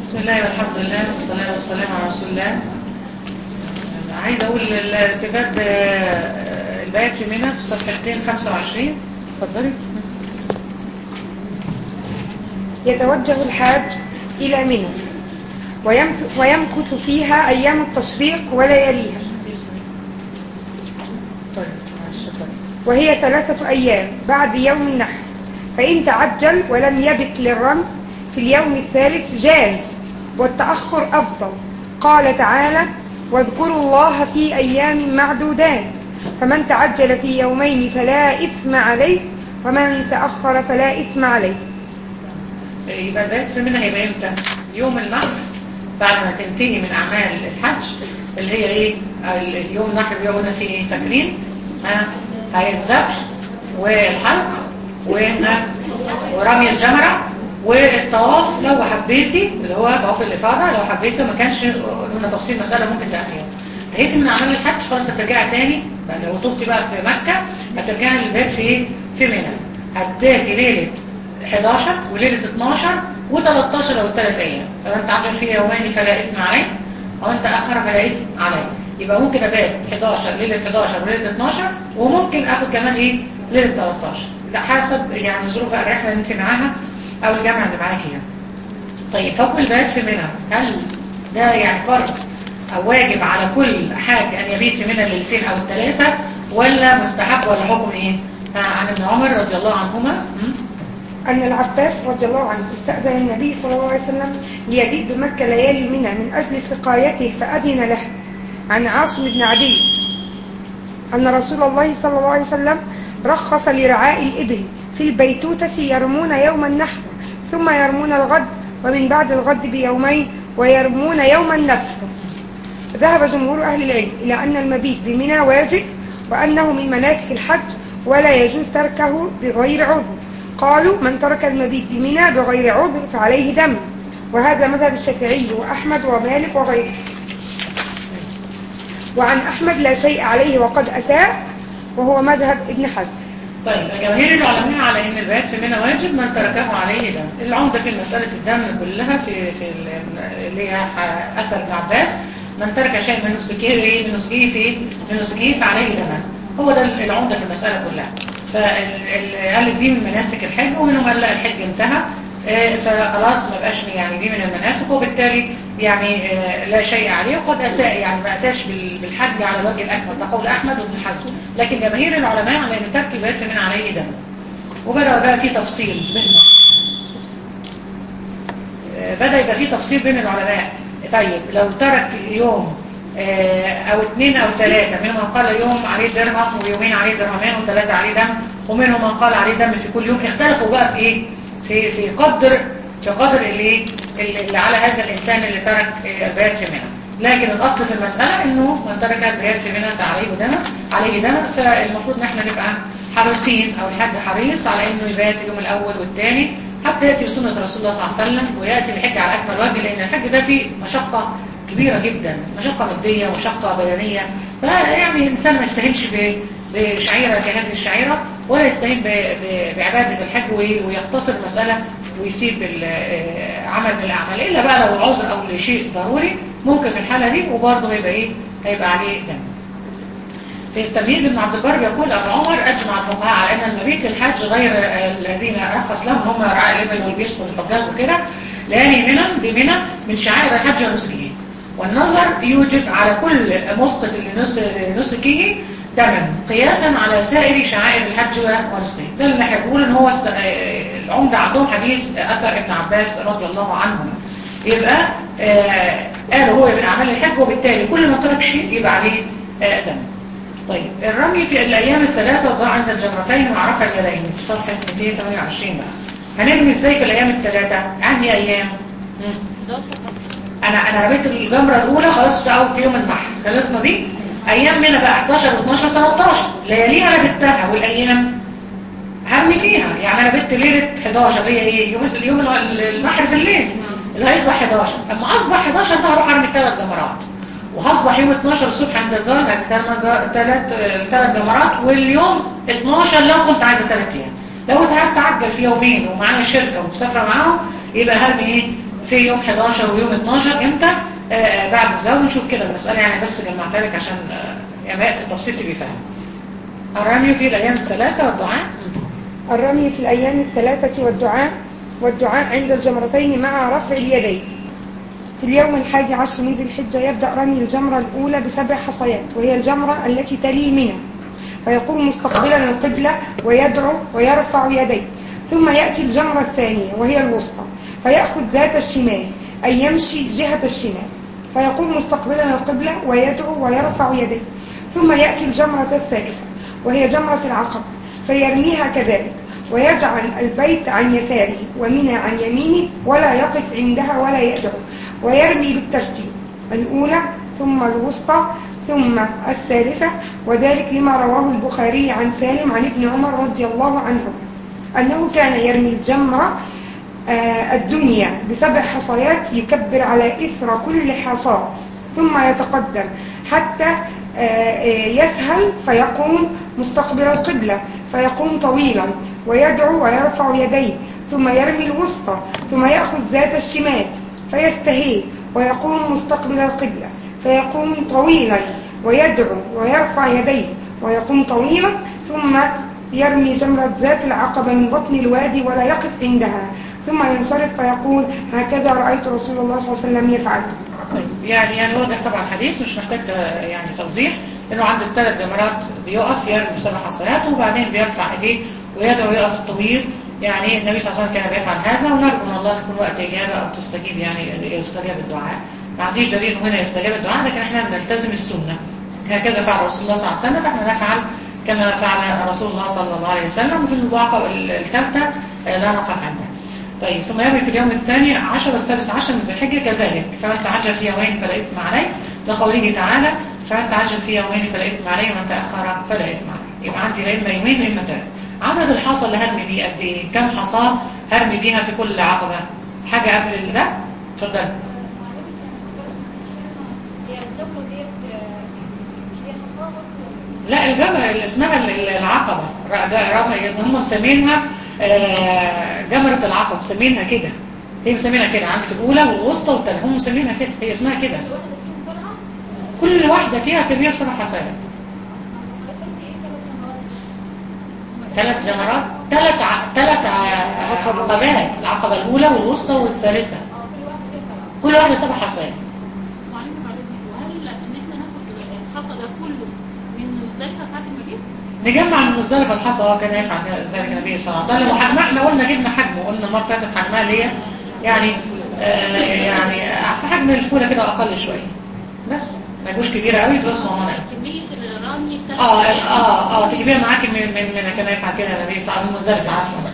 بسم الله والحمد لله والصلاة والسلام على رسول الله عايز أقول الارتباط البيات في منى في صفحة 225 اتفضلي يتوجه الحاج إلى منى ويمك- ويمكث فيها أيام التشريق ولياليها طيب معلش اتفضلي. وهي ثلاثة أيام بعد يوم النحر فإن تعجل ولم يبت للرمي في اليوم الثالث جاز والتأخر أفضل قال تعالى واذكروا الله في أيام معدودات فمن تعجل في يومين فلا إثم عليه ومن تأخر فلا إثم عليه يبقى البيات في منى هيبقى امتى؟ يوم النحر بعد ما تنتهي من أعمال الحج اللي هي ايه؟ ال- يوم النحر بيقولنا فيه ايه فاكرين؟ ها؟ هي الذبح والحلق وإن- ورمي الجمرة والطواف لو حبيتي اللي هو طواف الإفاضة لو حبيتي ما كانش قلنا تفصيل مسألة ممكن تأخيها انتهيتي من أعمال الحج خلاص هترجعي تاني بقى لو طفتي بقى في مكة هترجعي للبيت في ايه؟ في منى هتباتي ليلة 11 وليلة 12 و13 أو الثلاث أيام فمن تعجل في يومين فلا إثم عليه ومن تأخر فلا إثم عليه يبقى ممكن أبات 11 ليلة 11 وليلة 12 وممكن أخد كمان إيه ليلة 13 ده حسب يعني ظروف الرحلة اللي أنت معاها أو الجامعة اللي معاكي يعني طيب حكم البيات في منى هل ده يعني فرض أو واجب على كل حاج أن يبيت في منى الليلتين أو الثلاثة ولا مستحب ولا حكم إيه؟ ها، عن ابن عمر رضي الله عنهما م? أن العباس رضي الله عنه استأذن النبي صلى الله عليه وسلم ليبيت بمكة ليالي منى من أجل سقايته فأذن له عن عاصم بن عدي أن رسول الله صلى الله عليه وسلم رخص لرعاء الإبل في البيتوتة يرمون يوم النحر ثم يرمون الغد ومن بعد الغد بيومين ويرمون يوم النفر ذهب جمهور أهل العلم إلى أن المبيت بمنى واجب وأنه من مناسك الحج ولا يجوز تركه بغير عذر قالوا من ترك المبيت بمنى بغير عذر فعليه دم وهذا مذهب الشافعي وأحمد ومالك وغيره وعن أحمد لا شيء عليه وقد أساء وهو مذهب ابن حزم طيب جماهير العلماء على ان البيات في منى واجب من تركه عليه دم العمده في مساله الدم كلها في في ال- اللي هي ح- اثر ابن عباس من ترك شيء من نسكه ايه من نسكه في من نسكه فعليه دم هو ده العمده في المساله كلها فقال دي من مناسك الحج ومنهم قال لا الحج انتهى آه، فخلاص ما بقاش يعني دي من المناسك وبالتالي يعني آه، لا شيء عليه وقد اساء يعني ما اتاش بال- بالحج على الوجه الاكمل ده قول احمد وابن حزم لكن جماهير العلماء على ان ترك البيت من عليه دم وبدا بقى في تفصيل بينهم آه، بدا يبقى في تفصيل بين العلماء طيب لو ترك يوم آه، او اثنين او ثلاثه منهم من قال يوم عليه درهم ويومين عليه درهمين وثلاثه عليه دم ومنهم من قال عليه دم في كل يوم اختلفوا بقى في ايه في في قدر في قدر اللي اللي على هذا الانسان اللي ترك آه، البيات في منى لكن الاصل في المساله انه من ترك البيات في منى فعليه دم عليه دم فالمفروض ان احنا نبقى حريصين او الحاج حريص على انه يبات اليوم الاول والثاني حتى ياتي بسنه رسول الله صلى الله عليه وسلم وياتي الحج على اكمل وجه لان الحج ده فيه مشقه كبيره جدا مشقه ماديه مشقه بدنيه فيعني الانسان ما يستهينش ب- بشعيره كهذه الشعيره ولا يستهين ب- ب- بعباده الحج وي- ويقتصر المساله ويسيب ال- آه، عمل من الاعمال الا بقى لو العذر او لشيء ضروري ممكن في الحاله دي وبرضه هيبقى ايه هيبقى عليه دم في التمهيد ابن عبد البر يقول أبو عمر أجمع الفقهاء على أن المبيت للحج غير آه، الذين رخص لهم هم رعاء الإبل والبيسط والحجاج وكده لأن منى بمنى من شعائر الحج ونسكه والنظر يوجب على كل مسقط لنس- لنسكه دما قياسا على سائر شعائر الحج ونسكه ده اللي احنا بنقول ان هو است... آه، العمدة عندهم حديث أثر ابن عباس رضي الله عنه يبقى آه، قالوا هو يبقى أعمال الحج وبالتالي كل ما ترك شيء يبقى عليه آه، دم طيب الرمي في الأيام الثلاثة وضع عند الجمرتين وعرف اليدين في صفحة 228 بقى هنرمي ازاي في الأيام الثلاثة؟ عني أيام؟ مم. أنا أنا رميت الجمرة الأولى خلاص في أول في يوم النحر خلصنا دي أيام منها بقى 11 و12 13 لياليها أنا بتها والأيام هرمي فيها يعني أنا بت ليلة 11 هي إيه؟ يوم اليوم النحر بالليل اللي هيصبح 11 أما أصبح 11 ده هروح أرمي ثلاث جمرات وهصبح يوم 12 الصبح عند الزوال ثلاث ثلاث جمرات واليوم 12 لو كنت عايزه ثلاث ايام لو تعبت تعجل في يومين ومعايا شركه ومسافره معاهم يبقى هرمي ايه في يوم 11 ويوم 12 امتى آه بعد الزواج نشوف كده المسألة يعني بس جمعتها لك عشان آه يعني يأتي التفصيل تبقي فاهم الرمي في الأيام الثلاثة والدعاء الرمي في الأيام الثلاثة والدعاء والدعاء عند الجمرتين مع رفع اليدين في اليوم الحادي عشر من ذي الحجة يبدأ رمي الجمرة الأولى بسبع حصيات وهي الجمرة التي تلي منى فيقوم مستقبلا القبلة ويدعو ويرفع يديه ثم يأتي الجمرة الثانية وهي الوسطى فيأخذ ذات الشمال أي يمشي جهة الشمال فيقوم مستقبلا القبلة ويدعو ويرفع يديه ثم يأتي الجمرة الثالثة وهي جمرة العقبة فيرميها كذلك ويجعل البيت عن يساره ومنى عن يمينه ولا يقف عندها ولا يدعو ويرمي بالترتيب الأولى ثم الوسطى ثم الثالثة وذلك لما رواه البخاري عن سالم عن ابن عمر رضي الله عنه أنه كان يرمي الجمرة الدنيا بسبع حصيات يكبر على إثر كل حصاة ثم يتقدم حتى يسهل فيقوم مستقبل القبلة فيقوم طويلا ويدعو ويرفع يديه ثم يرمي الوسطى ثم يأخذ ذات الشمال فيستهيل ويقوم مستقبل القبلة فيقوم طويلا ويدعو ويرفع يديه ويقوم طويلا ثم يرمي جمرة ذات العقبة من بطن الوادي ولا يقف عندها ثم ينصرف فيقول هكذا رأيت رسول الله صلى الله عليه وسلم يفعل يعني يعني واضح طبعا الحديث مش محتاج يعني توضيح انه عند الثلاث جمرات بيقف يرمي بسبع حصيات وبعدين بيرفع ايديه ويدعو يقف طويل يعني النبي صلى الله عليه وسلم كان بيفعل هذا ونرجو من الله يكون وقت اجابه او تستجيب يعني يستجاب الدعاء ما عنديش دليل انه هنا يستجاب الدعاء لكن احنا بنلتزم السنه هكذا فعل رسول الله صلى الله عليه وسلم فاحنا نفعل كما فعل رسول الله صلى الله عليه وسلم وفي الواقع الثالثه لا نقف عندها طيب ثم يرمي في اليوم الثاني عشر والثالث عشر من ذي الحجة كذلك فمن تعجل في يومين فلا إثم عليه لقوله تعالى فمن تعجل في يومين فلا إثم عليه ومن تأخر فلا إثم عليه يبقى عندي لا إما يومين لا إما ثلاث عدد الحصى اللي هرمي بيه قد إيه؟ كم حصاه هرمي بيها في كل عقبة؟ حاجة قبل ده؟ اتفضل لا الجبل اللي اسمها العقبة هم مسمينها جمرة العقبة مسمينها كده هي مسمينها كده عندك الأولى والوسطى والثانية هم مسمينها كده هي اسمها كده كل واحدة فيها ترميها بسبع حسنات ثلاث جمرات ثلاث ثلاث عقبات العقبة الأولى والوسطى والثالثة كل واحدة سبع حسنات نجمع من مزدلفة الحصى هو كان يفعل ذلك النبي صلى الله عليه وسلم وحجمها احنا قلنا جبنا حجمه قلنا المره اللي فاتت حجمها اللي هي يعني آه يعني حجم الفوله كده اقل شويه بس ما يبقوش كبيره قوي تبقى صغننه كميه الرمي اه اه اه تجيبيها معاكي من من من كان يفعل كده النبي صلى الله عليه وسلم مزدلفه عفوا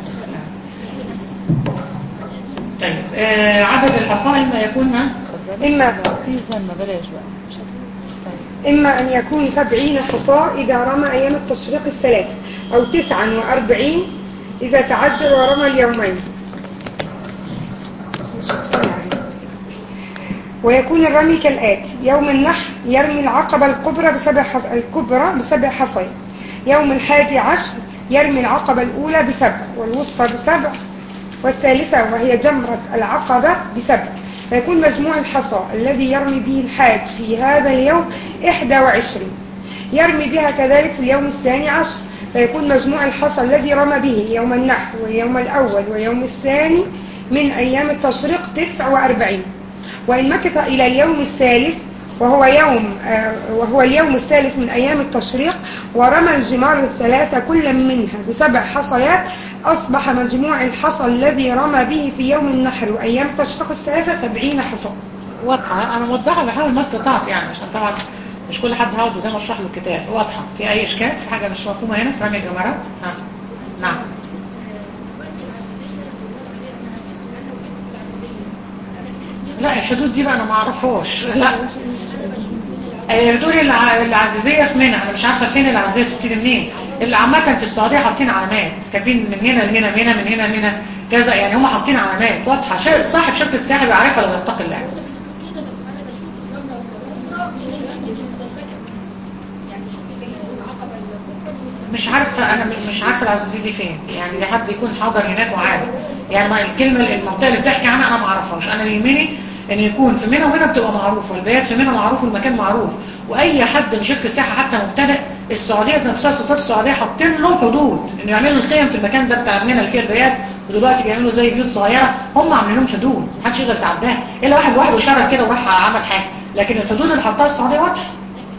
طيب آه عدد الحصى اما يكون ما إما في سنة بلاش بقى إما أن يكون سبعين حصاة إذا رمى أيام التشريق الثلاث أو تسعا وأربعين إذا تعجل ورمى اليومين ويكون الرمي كالآتي يوم النحر يرمي العقبة الكبرى بسبع حص... الكبرى بسبع حصين يوم الحادي عشر يرمي العقبة الأولى بسبع والوسطى بسبع والثالثة وهي جمرة العقبة بسبع فيكون مجموع الحصى الذي يرمي به الحاج في هذا اليوم 21 يرمي بها كذلك في اليوم الثاني عشر فيكون مجموع الحصى الذي رمى به يوم النحر ويوم الأول ويوم الثاني من أيام التشريق 49 وإن مكث إلى اليوم الثالث وهو يوم آه وهو اليوم الثالث من أيام التشريق ورمى الجمار الثلاثة كل منها بسبع حصيات أصبح مجموع الحصى الذي رمى به في يوم النحر وأيام التشريق الثلاثة سبعين حصى واضحة أنا موضحة بحاول ما استطعت يعني عشان طبعا مش كل حد هقعد قدام اشرح له الكتاب واضحة في أي إشكال في حاجة مش مفهومة هنا في رمي الجمرات ها نعم لا الحدود دي بقى أنا ما أعرفهاش لا الحدود الع- العزيزية في منى أنا مش عارفة فين العزيزية بتبتدي منين اللي عامة في السعودية حاطين علامات كاتبين من هنا لهنا من هنا من هنا من هنا كذا يعني هم حاطين علامات واضحة شيء- صاحب شركة سياحة بيعرفها لو يتقي الله كده بس انا بشوف الجمله الكبرى من الوقت اللي بسكن يعني بشوف العقبه الكبرى من السكن مش عارفة أنا م- مش عارفة العزيزية دي فين يعني ده حد يكون حاضر هناك وعارف يعني ما الكلمة المنطقة اللي بتحكي عنها انا ما اعرفهاش انا يهمني ان يكون في منى وهنا بتبقى معروفة البيات في منى معروف والمكان معروف واي حد من شركة سياحة حتى مبتدئ السعودية نفسها سلطات السعودية حاطين له حدود انه يعملوا الخيم في المكان ده بتاع منى اللي فيه البيات ودلوقتي بيعملوا زي بيوت صغيرة هم عاملين لهم حدود محدش يقدر يتعداها الا واحد واحد وشرد كده وراح عمل حاجة لكن الحدود اللي حطها السعودية واضحة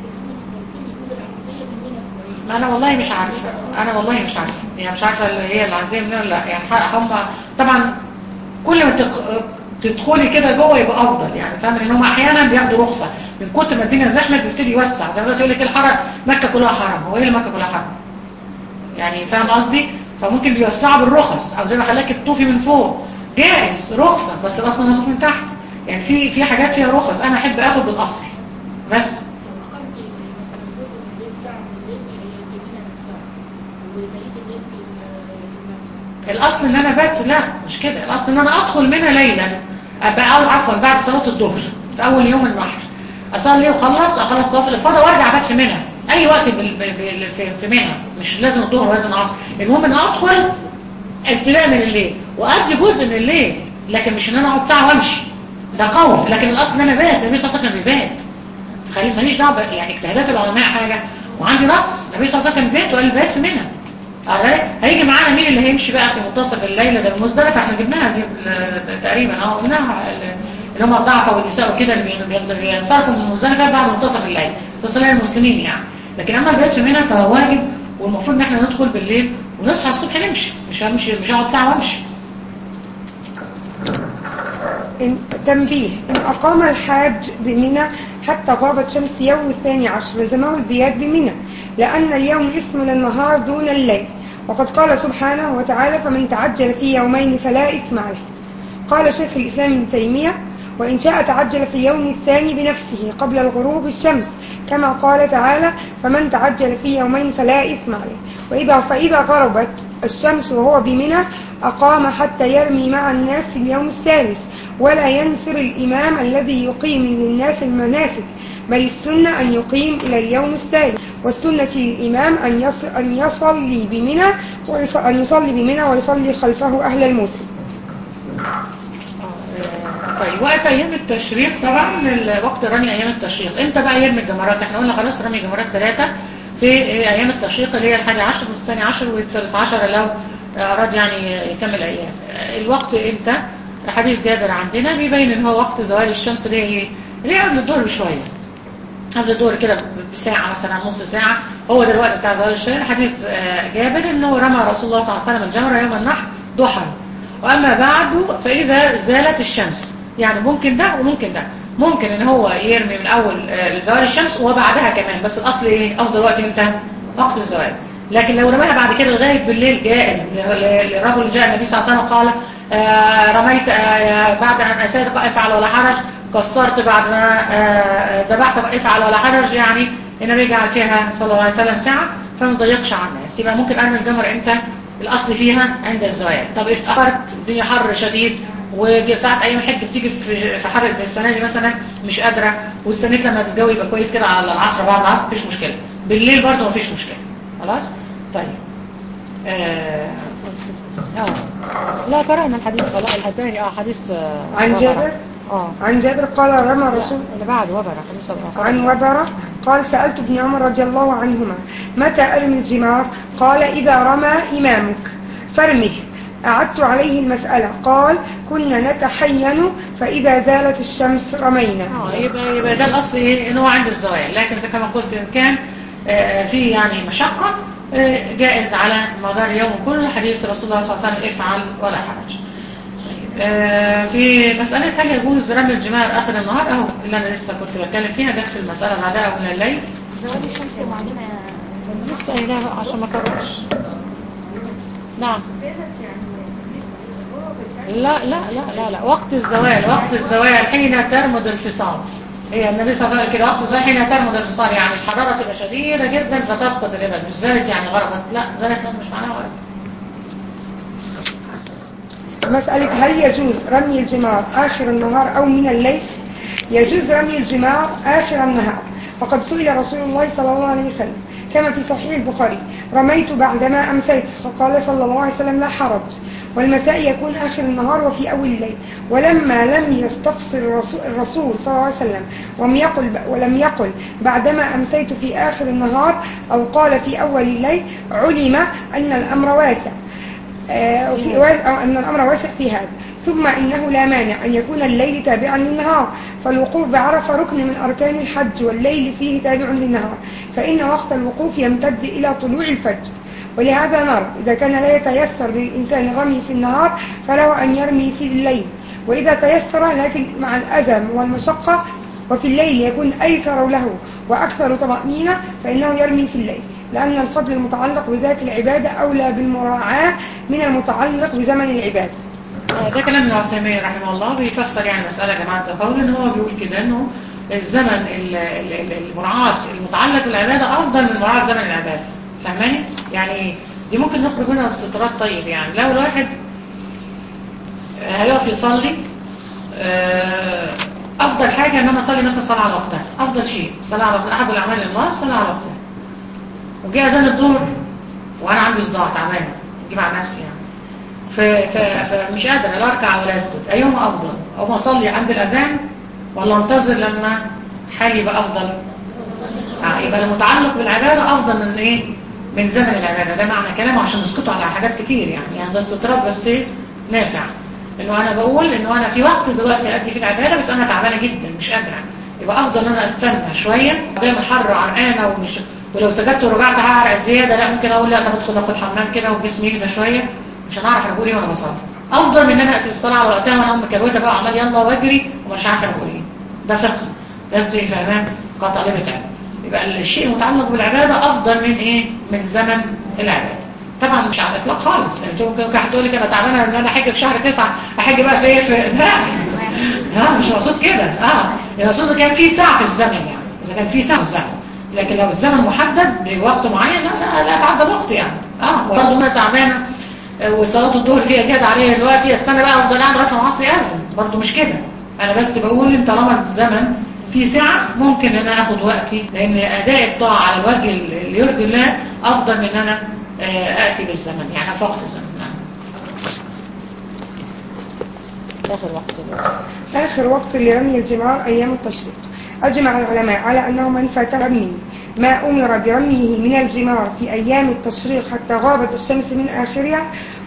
ما انا والله مش عارفه انا والله مش عارفه يعني مش عارفه اللي هي العزيه منين ولا لا يعني ح- هم طبعا كل ما تق- تدخلي كده جوه يبقى افضل يعني فاهم ان هم احيانا بياخدوا رخصه من كتر ما الدنيا زحمه بيبتدي يوسع زي ما دلوقتي يقول لك الحرم مكه كلها حرم هو ايه اللي مكه كلها حرم يعني فاهم قصدي فممكن بيوسعوا بالرخص او زي ما خلاك تطوفي من فوق جائز رخصه بس الاصل انا اطوف من تحت يعني في في حاجات فيها رخص انا احب اخد بالاصل بس مثلا جزء من الليل ساعة من الليل هي الجميلة نفسها وبقية الليل في في المسجد الاصل ان انا بات لا مش كده الاصل ان انا ادخل منها ليلا ابقى أو عفوا بعد صلاه الظهر في اول يوم النحر اصلي وخلص اخلص طواف الافاضه وارجع بات في منى اي وقت بال- بال- في في منى مش لازم الظهر ولازم العصر المهم ان ادخل ابتداء من الليل وادي جزء من الليل لكن مش ان انا اقعد ساعه وامشي ده قول لكن الاصل ان انا بات النبي صلى الله عليه وسلم كان بيبات خلي ماليش دعوه ب- يعني اجتهادات العلماء حاجه وعندي نص النبي صلى الله عليه وسلم كان بيت وقال بات في منى على هيجي معانا مين اللي هيمشي بقى في منتصف الليل ده المزدلفه احنا جبناها دي ال- تقريبا اه قلناها ال- اللي هم الضعفه والنساء وكده اللي بي- بي- بينصرفوا من المزدلفه بعد منتصف الليل تصل الليل المسلمين يعني لكن اما البيت في منى فهو واجب والمفروض ان احنا ندخل بالليل ونصحى الصبح نمشي مش همشي مش هقعد ساعه وامشي إن تنبيه إن أقام الحاج بمنى حتى غابت شمس يوم الثاني عشر لزمه البيات بمنى لأن اليوم اسم للنهار دون الليل وقد قال سبحانه وتعالى فمن تعجل في يومين فلا إثم عليه قال شيخ الإسلام ابن تيمية وإن شاء تعجل في اليوم الثاني بنفسه قبل الغروب الشمس كما قال تعالى فمن تعجل في يومين فلا إثم عليه وإذا فإذا غربت الشمس وهو بمنى أقام حتى يرمي مع الناس في اليوم الثالث ولا ينفر الإمام الذي يقيم للناس المناسك بل السنة أن يقيم إلى اليوم الثالث والسنة للإمام أن يص- أن يصلي بمنى ويص- أن يصلي بمنى ويصلي خلفه أهل الموسم آه، طيب وقت ايام التشريق طبعا ال- وقت رمي ايام التشريق امتى بقى يرمي الجمرات احنا قلنا خلاص رمي الجمرات ثلاثة في ايام التشريق اللي هي الحادي عشر والثاني عشر والثالث عشر لو اراد يعني يكمل ايام آه، الوقت امتى حديث جابر عندنا بيبين ان هو وقت زوال الشمس اللي هي ايه اللي هي قبل الظهر بشويه قبل الظهر كده بساعة مثلا نص ساعة هو ده الوقت بتاع زوال الشمس حديث آه، جابر انه رمى رسول الله صلى الله عليه وسلم الجمرة يوم النحر ضحى واما بعد فاذا زالت الشمس يعني ممكن ده وممكن ده ممكن ان هو يرمي من اول آه، زوال الشمس وبعدها كمان بس الاصل ايه افضل وقت امتى وقت الزوال لكن لو رماها بعد كده لغايه بالليل جائز ل- ل- للرجل اللي جاء النبي صلى الله عليه وسلم قال آه، رميت آه، بعد ان اسيت افعل ولا حرج قصرت بعد ما آه، ذبحت افعل ولا حرج يعني النبي جعل فيها صلى الله عليه وسلم ساعه فما تضيقش على الناس يبقى ممكن ارمي الجمر امتى الاصل فيها عند الزوال طب اتاخرت الدنيا حر شديد وساعات ايام الحج بتيجي في في حر زي السنه دي مثلا مش قادره واستنيت لما الجو يبقى كويس كده على العصر بعد العصر مفيش مشكله بالليل برضه مفيش مشكله خلاص طيب آه اه لا قرانا الحديث خلاص الثاني اه حديث آه عن وبرة. جابر اه عن جابر قال رمى رسول اللي بعد وبرة حديث وبرة عن وبرة قال سألت ابن عمر رضي الله عنهما متى أرمي الجمار قال إذا رمى إمامك فارمه أعدت عليه المسألة قال كنا نتحين فإذا زالت الشمس رمينا اه يبقى يبقى ده الاصل ايه ان هو عند الزوال لكن زي كما قلت ان كان آه، في يعني مشقه آه، جائز على مدار اليوم كله حديث رسول الله صلى الله عليه وسلم افعل ولا حرج آه، في مسألة هل يجوز رمي الجمار آخر النهار أهو اللي أنا لسه كنت بتكلم فيها جت في المسألة بعدها من الليل زواج الشمس معلومة لسه قايلها بقى عشان ما كررش نعم لا لا لا لا لا وقت الزوال وقت الزوال حين ترمد الفصال هي النبي صلى الله عليه وسلم كده وقت الزوال حين ترمد الفصال يعني الحرارة تبقى شديدة جدا فتسقط الإبل مش زالت يعني غربت لا زالت لا مش معناها غربت مسألة هل يجوز رمي الجمار آخر النهار أو من الليل يجوز رمي الجمار آخر النهار فقد سئل رسول الله صلى الله عليه وسلم كما في صحيح البخاري رميت بعدما أمسيت فقال صلى الله عليه وسلم لا حرج والمساء يكون آخر النهار وفي أول الليل ولما لم يستفسر الرسول, الرسول صلى الله عليه وسلم ولم يقل, ولم يقل بعدما أمسيت في آخر النهار أو قال في أول الليل علم أن الأمر واسع آه، في وا- أن الأمر واسع في هذا ثم إنه لا مانع أن يكون الليل تابعا للنهار فالوقوف بعرفة ركن من أركان الحج والليل فيه تابع للنهار فإن وقت الوقوف يمتد إلى طلوع الفجر ولهذا نرى إذا كان لا يتيسر للإنسان الرمي في النهار فله أن يرمي في الليل وإذا تيسر لكن مع الأذى والمشقة وفي الليل يكون أيسر له وأكثر طمأنينة فإنه يرمي في الليل لأن الفضل المتعلق بذات العبادة أولى بالمراعاة من المتعلق بزمن العبادة آه، ده كلام ابن عثيمين رحمه الله بيفسر يعني مسألة يا جماعة القول ان هو بيقول كده انه الزمن ال- ال- ال- المراعاة المتعلق بالعبادة افضل من مراعاة زمن العبادة فاهماني؟ يعني دي ممكن نخرج منها استطراد طيب يعني لو الواحد آه، هيقف يصلي آه، افضل حاجة ان انا اصلي مثلا صلاة على وقتها افضل شيء صلاة على وقتها احب الاعمال لله الصلاة على وقتها وجاء اذان الظهر وانا عندي صداع تعبان اجي مع نفسي يعني ف... ف... فمش قادر لا اركع ولا اسكت ايهما افضل او اصلي عند الاذان ولا انتظر لما حالي يبقى افضل آه يبقى المتعلق بالعباده افضل من ايه من زمن العباده ده معنى كلامه عشان نسكتوا على حاجات كتير يعني يعني ده استطراد بس إيه؟ نافع انه انا بقول انه انا في وقت دلوقتي ادي فيه العباده بس انا تعبانه جدا مش قادره يبقى افضل ان انا استنى شويه جاي من حر عرقانه ومش ولو سجدت ورجعت هعرق زياده لا ممكن اقول لا طب ادخل اخد حمام كده وجسمي يهدى شويه مش هنعرف انا بقول ايه وانا بصلي افضل من ان انا اتي الصلاه على وقتها وانا ام مكروته بقى وعمال يلا واجري ومش عارفه انا بقول ايه ده فقه لازم تبقي فاهمان كطالبه علم يبقى الشيء المتعلق بالعباده افضل من ايه من زمن العباده طبعا مش على الاطلاق خالص يعني ممكن ممكن واحد تقول لك انا تعبانه ان انا احج في شهر تسعة احج بقى في ايه في لا ها مش مقصود كده اه المقصود كان في ساعه في الزمن يعني اذا كان في ساعه في الزمن لكن لو الزمن محدد بوقت معين لا لا, لا يتعدى الوقت يعني اه وبرضه انا تعبانه آه، وصلاه الظهر فيها جهد عليا دلوقتي استنى بقى افضل قاعد لغايه ما العصر يأذن برضه مش كده انا بس بقول ان طالما الزمن في ساعة ممكن ان انا اخد وقتي لان اداء الطاعة على الوجه اللي يرضي الله افضل من ان انا آه، اتي بالزمن يعني في وقت الزمن نعم اخر وقت دلوقتي. آخر وقت لرمي الجمار أيام التشريق أجمع العلماء على أنه من فات رمي ما أمر برميه من الجمار في أيام التشريق حتى غابت الشمس من آخرها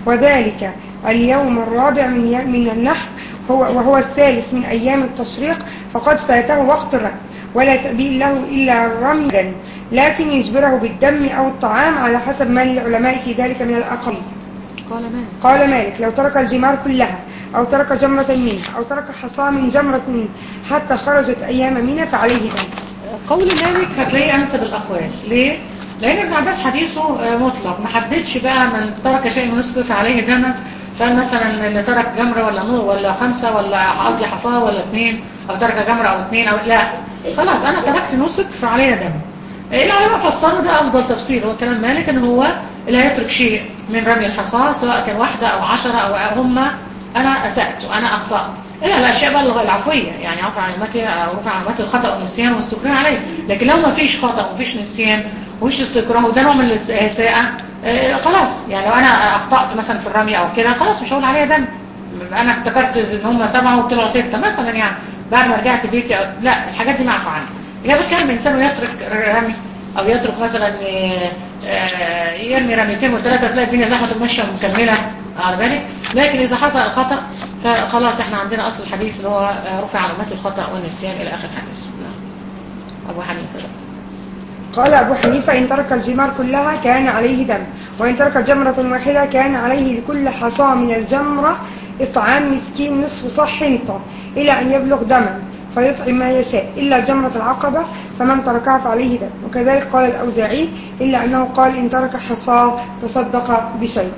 وذلك اليوم الرابع من ي- من النحر هو وهو الثالث من أيام التشريق فقد فاته وقت الرمي ولا سبيل له إلا الرمي غدا، لكن يجبره بالدم أو الطعام على حسب ما للعلماء في ذلك من الأقل قال مالك قال مالك لو ترك الجمار كلها أو ترك جمرة منه أو ترك حصى من جمرة منه حتى خرجت أيام منى فعليه دم قول مالك هتلاقيه انسب الاقوال ليه لان ابن عباس حديثه آه، مطلق ما حددش بقى من ترك شيء من نسكه فعليه دم فقال مثلا اللي ترك جمره ولا نور ولا خمسه ولا قصدي حصاه ولا اثنين او ترك جمره او اثنين او لا خلاص انا تركت نسك فعليه دم العلماء فسروا ده افضل تفسير هو كلام مالك ان هو اللي هيترك شيء من رمي الحصاه سواء كان واحده او عشرة او هم انا اسات وانا اخطات الا الاشياء بقى اللغة العفويه يعني عفوا عن امتي او رفع عن امتي الخطا والنسيان واستكراه عليه لكن لو ما فيش خطا ومفيش نسيان ومفيش استكراه وده نوع من الاساءه آه، خلاص يعني لو انا اخطات مثلا في الرمي او كده خلاص مش هقول عليها دم انا افتكرت ان هم سبعه وطلعوا سته مثلا يعني بعد ما رجعت بيتي أو لا الحاجات دي معفى عنها اذا بتكلم الانسان يترك رمي او يترك مثلا آه، آه، يرمي رميتين وثلاثه تلاقي الدنيا زحمه وماشيه ومكمله على بالك لكن اذا حصل الخطا فخلاص احنا عندنا اصل الحديث اللي هو آه، رفع عن امتي الخطا والنسيان الى اخر الحديث نعم. ابو حنيفه بقى. قال أبو حنيفة إن ترك الجمار كلها كان عليه دم وإن ترك جمرة واحدة كان عليه لكل حصى من الجمرة إطعام مسكين نصف صح حنطة إلى أن يبلغ دما فيطعم ما يشاء إلا جمرة العقبة فمن تركها فعليه دم وكذلك قال الأوزاعي إلا أنه قال إن ترك حصى تصدق بشيء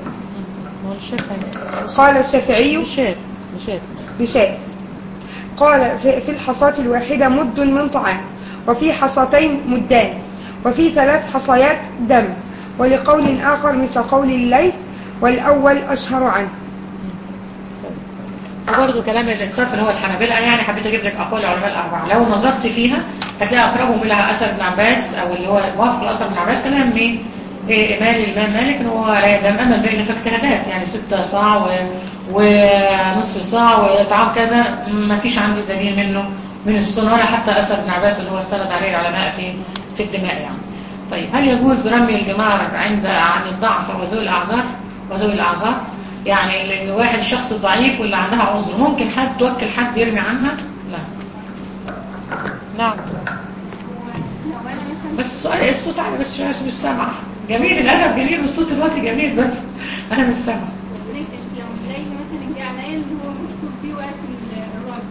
هو الشافعي قال الشافعي مشات مشات بشيء قال في في الحصاة الواحدة مد من طعام وفي حصتين مدان وفي ثلاث حصيات دم ولقول آخر مثل قول الليث والأول أشهر عنه وبرضه كلام الإنصاف اللي هو الحنابلة يعني حبيت أجيب لك أقوال العلماء الأربعة لو نظرت فيها هتلاقي أقربهم إلى أثر ابن عباس أو اللي هو موافق لأثر ابن عباس كلام مين؟ إيه مال الإمام مالك إن هو لم أمل بين فاجتهادات يعني ستة صاع و... ونصف صاع وطعام كذا ما فيش عندي دليل منه من السنة ولا حتى أثر ابن عباس اللي هو استند عليه العلماء في في الدماء يعني طيب هل يجوز رمي الجمار عند عن الضعف وذوي الأعذار وذوي الأعذار يعني الواحد الشخص الضعيف واللي عندها عذر ممكن حد توكل حد يرمي عنها لا نعم بس السؤال الصوت عالي بس شوية عشان مش سامعة جميل الأدب جميل والصوت دلوقتي جميل بس أنا مش سامعة لو الليل مثلا جه عليا اللي هو مسكن فيه وقت الرابع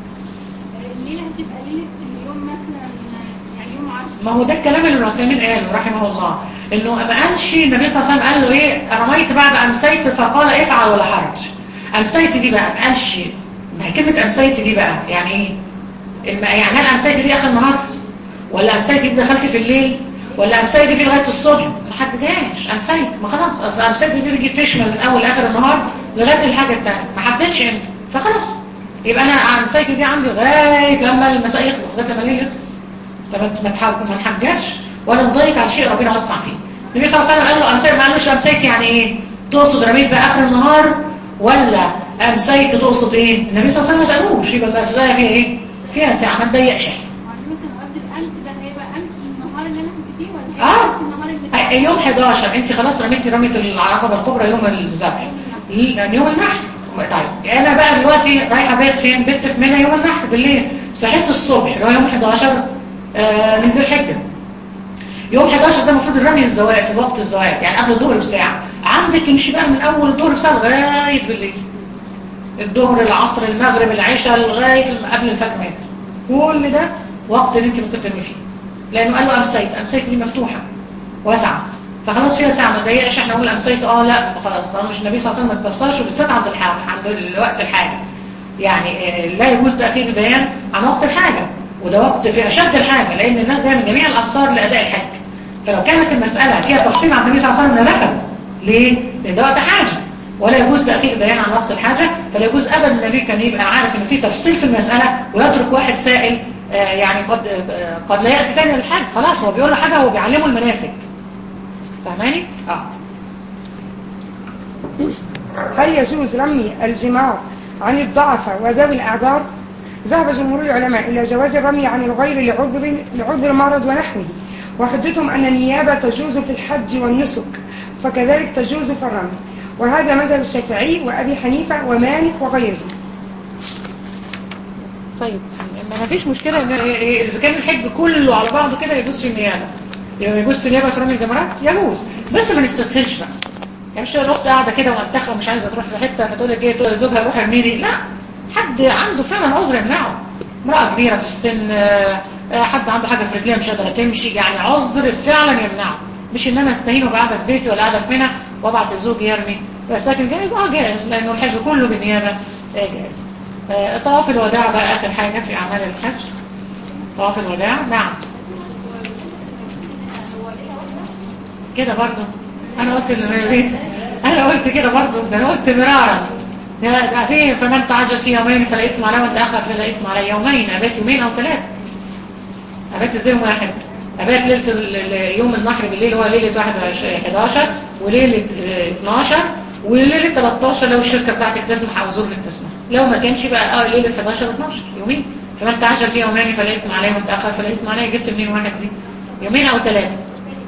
الليلة هتبقى ليلة اليوم مثلا يعني يوم 10 ما هو ده الكلام اللي العثيمين قاله رحمه الله انه ما قالش النبي صلى الله عليه وسلم قال له ايه رميت بعد امسيت فقال افعل ولا حرج امسيت دي بقى ما قالش ما هي كلمه امسيت دي بقى يعني ايه الم- يعني هل امسيت دي اخر النهار ولا امسيت دي دخلت في الليل ولا امسيت دي لغايه الصبح ما حددهاش امسيت ما خلاص اصل امسيت دي تيجي تشمل من اول اخر النهار لغايه الحاجه الثانيه ما حددش امتى فخلاص يبقى انا امسيت دي عندي لغايه لما المساء يخلص لغايه لما الليل يخلص فما ما تحاول- ما نحجرش ولا نضيق على شيء ربنا وسع فيه النبي صلى الله عليه وسلم قال له امسيت ما قالوش امسيت يعني ايه تقصد رميت باخر النهار ولا امسيت تقصد ايه النبي صلى الله عليه وسلم ما سالوش يبقى المساله فيها ايه فيها ساعه ما تضيقش يعني مثلا قصدي الامس ده هيبقى امس النهار اللي انا كنت فيه ولا هيبقى اه امس النهار اللي فات؟ يوم 11 انت خلاص رميتي رمية العقبة الكبرى يوم الذبح يوم النحر طيب انا بقى دلوقتي رايحه بيت فين بيت في منى يوم النحر بالليل صحيت الصبح اللي هو يوم 11 آه من ذي الحجه يوم 11 ده المفروض الرمي الزواج في وقت الزواج يعني قبل الظهر بساعه عندك يمشي بقى من اول الظهر بساعه لغايه بالليل الظهر العصر المغرب العشاء لغايه الم- قبل الفجر ما يطلع كل ده وقت اللي انت ممكن ترمي فيه لانه قال له امسيت امسيت دي مفتوحه واسعه فخلاص فيها ساعه ما تضايقش احنا نقول امسيت اه لا خلاص طالما مش النبي صلى الله عليه وسلم ما استفسرش وبالذات عند الحاجه عند الوقت الحاجه يعني آه، لا يجوز تاخير البيان عن وقت الحاجه وده وقت في اشد الحاجه لان الناس جايه من جميع الامصار لاداء الحج فلو كانت المساله فيها تفصيل عن النبي صلى الله عليه وسلم لذكر ليه؟ لان ده وقت حاجه ولا يجوز تاخير البيان عن وقت الحاجه فلا يجوز ابدا النبي كان يبقى عارف ان في تفصيل في المساله ويترك واحد سائل آه، يعني قد آه، قد لا ياتي تاني للحج خلاص هو بيقول له حاجه هو بيعلمه المناسك فاهماني؟ اه هل يجوز رمي الجمار عن الضعف وذوي الأعذار؟ ذهب جمهور العلماء إلى جواز الرمي عن الغير لعذر, لعذر مرض ونحوه وحجتهم أن النيابة تجوز في الحج والنسك فكذلك تجوز في الرمي وهذا مذهب الشافعي وأبي حنيفة ومالك وغيره طيب ما فيش مشكلة ان اذا كان الحج كله على بعضه كده يجوز في النيابة يبقى يجوز في النيابة في رمي الجمرات يجوز بس ما نستسهلش بقى يعني مش الاخت قاعدة كده ومنتخة ومش عايزة تروح في حتة فتقول لك ايه تقول زوجها روح ارميني لا حد عنده فعلا عذر يمنعه امرأة كبيرة في السن آه، آه، حد عنده حاجة في رجليها مش قادرة تمشي يعني عذر فعلا يمنعه مش ان انا استهين وابقى قاعدة في بيتي ولا قاعدة في منى وابعت الزوج يرمي بس لكن جائز اه جائز لانه الحج كله بالنيابة آه، جائز آه، طواف الوداع بقى اخر حاجة في اعمال الحج طواف الوداع نعم كده برضو انا قلت اللي انا قلت كده برضو ده انا قلت مرارا ده ده في فمن تعجل في يومين فلا اثم عليه وانت اخر فلا اثم عليه يومين ابات يومين او ثلاثه ابات ازاي يوم واحد ابات ليله ال- ال- يوم النحر بالليل هو ليله 21 11 وليله آه، 12 وليله 13 لو الشركه بتاعتك تسمح او ظروفك تسمح لو ما كانش بقى اه ليله 11 و12 يومين فمن تعجل في يومين فلا اثم عليه وانت اخر فلا اثم عليه جبت منين واحد دي يومين او ثلاثه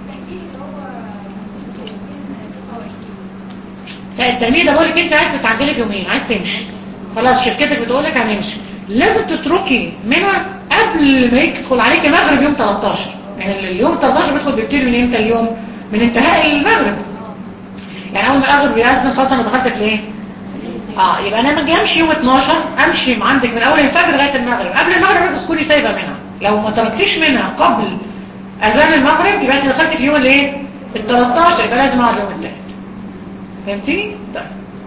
لا التأمين ده بقولك انت عايز تتعجلي في يومين عايز تمشي خلاص شركتك بتقولك هنمشي لازم تتركي منها قبل ما يدخل عليك المغرب يوم 13 يعني اليوم 13 بيدخل بيبتدي من امتى اليوم من انتهاء المغرب يعني اول ما المغرب بيأذن خلاص انا دخلت في ايه اه يبقى انا لما اجي امشي يوم 12 امشي عندك من اول الفجر لغايه المغرب قبل المغرب بس تكوني سايبه منها لو ما تركتيش منها قبل اذان المغرب يبقى انت دخلتي في يوم الايه ال 13 يبقى لازم اقعد يوم الثالث فهمتني؟ طيب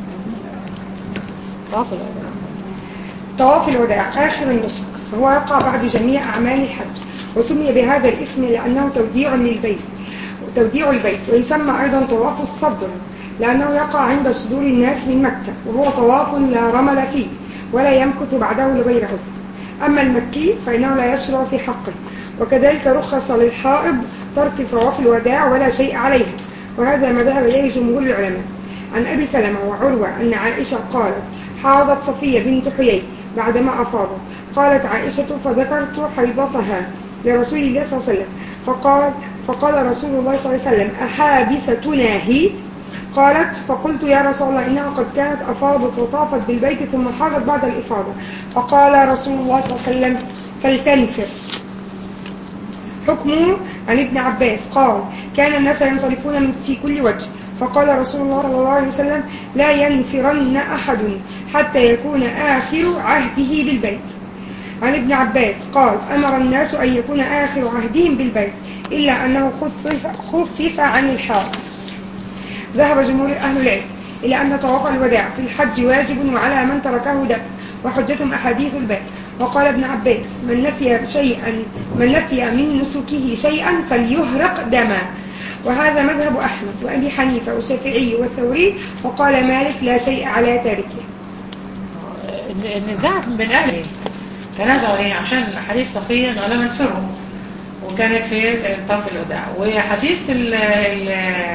طواف الوداع. طواف الوداع آخر النسك فهو يقع بعد جميع أعمال الحج وسمي بهذا الاسم لأنه توديع للبيت توديع البيت ويسمى أيضا طواف الصدر لأنه يقع عند صدور الناس من مكة وهو طواف لا رمل فيه ولا يمكث بعده لغير عذر أما المكي فإنه لا يشرع في حقه وكذلك رخص للحائض ترك طواف الوداع ولا شيء عليها وهذا ما ذهب إليه جمهور العلماء عن أبي سلمة وعروة أن عائشة قالت حاضت صفية بنت حيي بعدما أفاضت قالت عائشة فذكرت حيضتها لرسول الله صلى الله عليه وسلم فقال فقال رسول الله صلى الله عليه وسلم أحابستنا هي قالت فقلت يا رسول الله إنها قد كانت أفاضت وطافت بالبيت ثم حاضت بعد الإفاضة فقال رسول الله صلى الله عليه وسلم فلتنفر حكمه عن ابن عباس قال كان الناس ينصرفون من في كل وجه فقال رسول الله صلى الله عليه وسلم لا ينفرن أحد حتى يكون آخر عهده بالبيت عن ابن عباس قال أمر الناس أن يكون آخر عهدهم بالبيت إلا أنه خفف, خفف عن الحائط ذهب جمهور أهل العلم إلى أن طواف الوداع في الحج واجب وعلى من تركه دم وحجتهم أحاديث الباب وقال ابن عباس من نسي شيئا من نسي من نسكه شيئا فليهرق دما وهذا مذهب أحمد وأبي حنيفة والشافعي والثوري وقال مالك لا شيء على تاركه النزاع بين أهل تنازعوا ليه عشان حديث صفية أنه لم ينفروا وكانت في طرف الوداع وحديث ال ال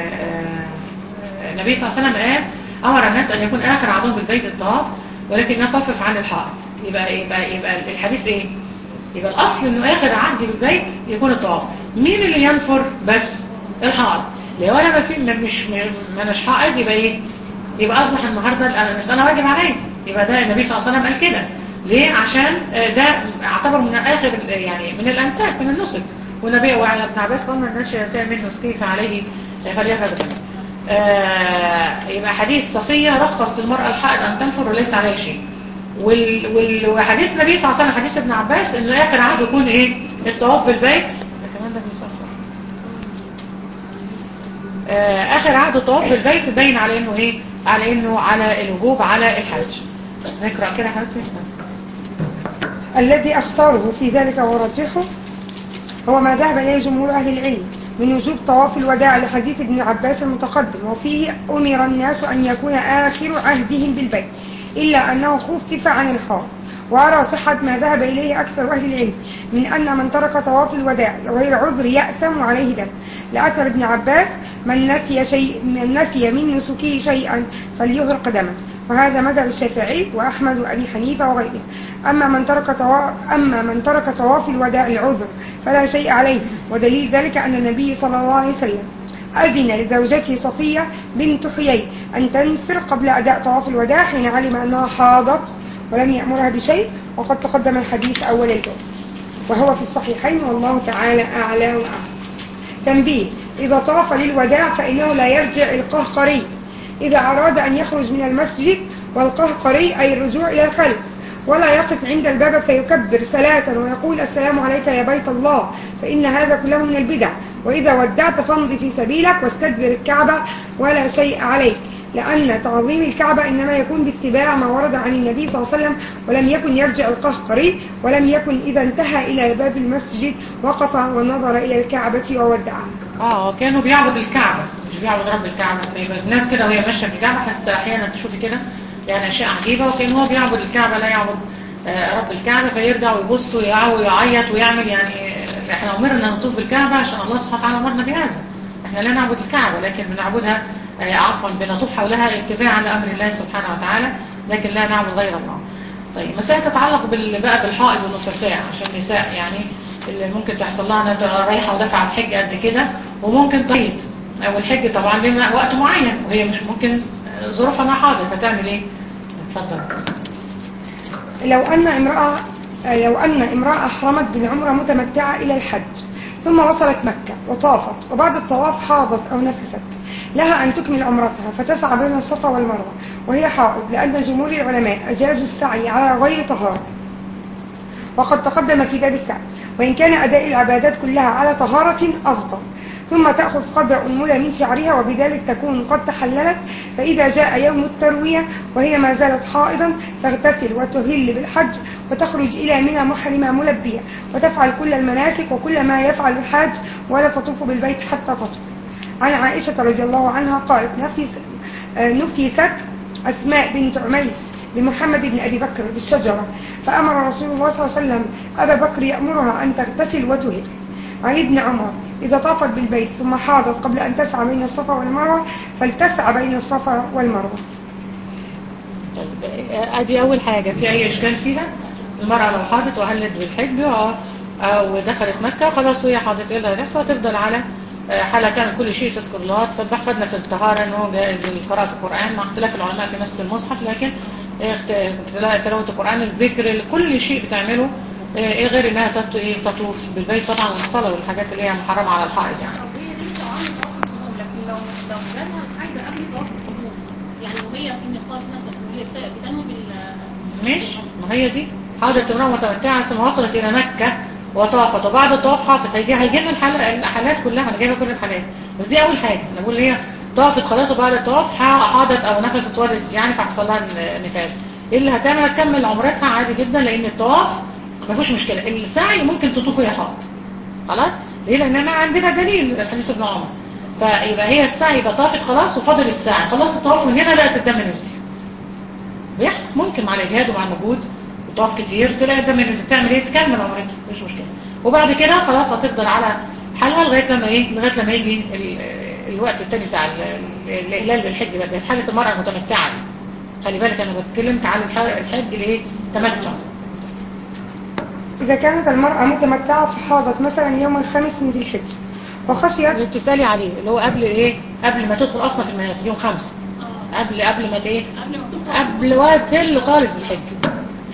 النبي صلى الله عليه وسلم قال أمر الناس أن يكون آخر عضوهم بالبيت الطواف ولكن نخفف عن الحائط يبقى يبقى يبقى الحديث ايه يبقى الاصل انه اخر عهد بالبيت يكون الطواف مين اللي ينفر بس الحائط لو انا ما في مش ما اناش حائط يبقى ايه يبقى اصبح النهارده المساله واجب عليا يبقى ده النبي صلى الله عليه وسلم قال كده ليه عشان ده اعتبر من اخر يعني من الانساك من النسك والنبي وعلى ابن عباس قال من الناس يسير منه كيف عليه فليفعل ذلك آه يبقى حديث صفية رخص للمرأة الحائض أن تنفر وليس عليه شيء وال... وال... وحديث النبي صلى الله عليه وسلم حديث ابن عباس ان اخر عهد يكون ايه الطواف بالبيت ده كمان ده بيصفر آه اخر عهد الطواف بالبيت باين على انه ايه على انه على الوجوب على الحج نقرا كده حضرتك الذي اختاره في ذلك ورجحه هو ما ذهب اليه جمهور اهل العلم من وجوب طواف الوداع لحديث ابن عباس المتقدم وفيه أمر الناس أن يكون آخر عهدهم بالبيت إلا أنه خفف عن الحار وأرى صحة ما ذهب إليه أكثر أهل العلم من أن من ترك طواف الوداع غير عذر يأثم عليه دم لأثر ابن عباس من نسي, شيء من نسي من نسكه شيئا فليهرق دما وهذا مذهب الشافعي وأحمد وأبي حنيفة وغيره أما من ترك طواف أما من ترك طواف الوداع العذر فلا شيء عليه ودليل ذلك أن النبي صلى الله عليه وسلم أذن لزوجته صفية بنت حيي أن تنفر قبل أداء طواف الوداع حين علم أنها حاضت ولم يأمرها بشيء وقد تقدم الحديث أول الباب وهو في الصحيحين والله تعالى أعلى وأعلم تنبيه إذا طاف للوداع فإنه لا يرجع القهقري إذا أراد أن يخرج من المسجد والقهقري أي الرجوع إلى الخلف ولا يقف عند الباب فيكبر ثلاثا ويقول السلام عليك يا بيت الله فإن هذا كله من البدع وإذا ودعت فامضي في سبيلك واستدبر الكعبة ولا شيء عليك لأن تعظيم الكعبة إنما يكون باتباع ما ورد عن النبي صلى الله عليه وسلم ولم يكن يرجع القهقري ولم يكن إذا انتهى إلى باب المسجد وقف ونظر إلى الكعبة وودعها اه كانوا بيعبد الكعبة مش بيعبد رب الكعبة فيبقى الناس كده وهي ماشية في الكعبة حتى أحيانا تشوفي كده يعني أشياء عجيبة وكان هو بيعبد الكعبة لا يعبد آه رب الكعبة فيرجع ويبص ويعيط ويعمل يعني احنا أمرنا نطوف بالكعبة عشان الله سبحانه وتعالى أمرنا بهذا احنا لا نعبد الكعبة لكن بنعبدها آه عفوا بنطوف حولها اتباعا لأمر الله سبحانه وتعالى لكن لا نعبد غير الله طيب مسألة تتعلق بال بقى بالحائض والنفساء عشان النساء يعني اللي ممكن تحصل لها انها رايحة ودافعة الحج قد كده وممكن تقيد او الحج طبعا لما وقت معين وهي مش ممكن ظروفها انها حاضت هتعمل ايه اتفضل لو أن امرأة لو أن امرأة أحرمت بالعمرة متمتعة إلى الحج ثم وصلت مكة وطافت وبعد الطواف حاضت أو نفست لها أن تكمل عمرتها فتسعى بين الصفا والمروة وهي حائض لأن جمهور العلماء أجازوا السعي على غير طهارة وقد تقدم في باب السعي وإن كان أداء العبادات كلها على طهارة أفضل ثم تأخذ قدر أنملة من شعرها وبذلك تكون قد تحللت فإذا جاء يوم التروية وهي ما زالت حائضا تغتسل وتهل بالحج وتخرج إلى منى محرمة ملبية وتفعل كل المناسك وكل ما يفعل الحاج ولا تطوف بالبيت حتى تطوف عن عائشة رضي الله عنها قالت نفس نفست أسماء بنت عميس لمحمد بن أبي بكر بالشجرة فأمر رسول الله صلى الله عليه وسلم أبا بكر يأمرها أن تغتسل وتهل عن ابن عمر إذا طافت بالبيت ثم حاضت قبل أن تسعى بين الصفا والمروة فلتسعى بين الصفا والمروة طيب آه، ادي اول حاجة في اي اشكال فيها المرأة لو حاضت وهلت بالحج اه او دخلت مكة خلاص وهي حاضت ايه اللي هيحصل تفضل على آه، حالة تعمل كل شيء تذكر الله تسبح خدنا في الطهارة ان هو جائز قراءة القرآن مع اختلاف العلماء في نفس المصحف لكن آه، اخت- تلاوة القرآن الذكر كل شيء بتعمله آه، ايه غير انها تط- إيه، تطوف بالبيت طبعا والصلاة والحاجات اللي هي محرمة على الحائط يعني طب هي دي طعام طواف القدوم لكن لو لو جالها حاجه قبل طواف القدوم يعني وهي في النقاط مثلا وهي بت- بتنوي بال ماشي ما هي دي حاضت امرأة متمتعة ثم وصلت إلى مكة وطافت وبعد الطواف حافت هيجي هيجي لنا الحال- الحالات كلها انا جايبه كل الحالات بس دي أول حاجة أنا بقول هي طافت خلاص وبعد الطواف ح- حاضت أو نفست ولدت يعني فحصل لها ن- نفاس إيه اللي هتعمل هتكمل عمرتها عادي جدا لأن الطواف ما فيهوش مشكلة السعي ممكن تطوف وهي حاضر خلاص ليه لأن أنا عندنا دليل حديث ابن عمر فيبقى هي السعي يبقى طافت خلاص وفاضل السعي خلاص الطواف من هنا لقت الدم نزل بيحصل ممكن مع الاجهاد ومع المجهود وطواف كتير تلاقي الدم نزل تعمل ايه تكمل عمرتها مش مشكله وبعد كده خلاص هتفضل على حالها لغايه لما ايه لغايه لما يجي ال- الوقت التاني بتاع ال- ال- الاهلال بالحج بقى ده في حاله المراه المتمتعه دي. خلي بالك انا بتكلم على الح- الحج الايه تمتع إذا كانت المرأة متمتعة فحاضت مثلا يوم الخامس من ذي الحجة وخشيت اللي بتسالي عليه اللي هو قبل ايه قبل ما تدخل اصلا في المناسك يوم خمسة اه قبل قبل ما ت- ايه قبل ما تطلع قبل وقت هل خالص بالحج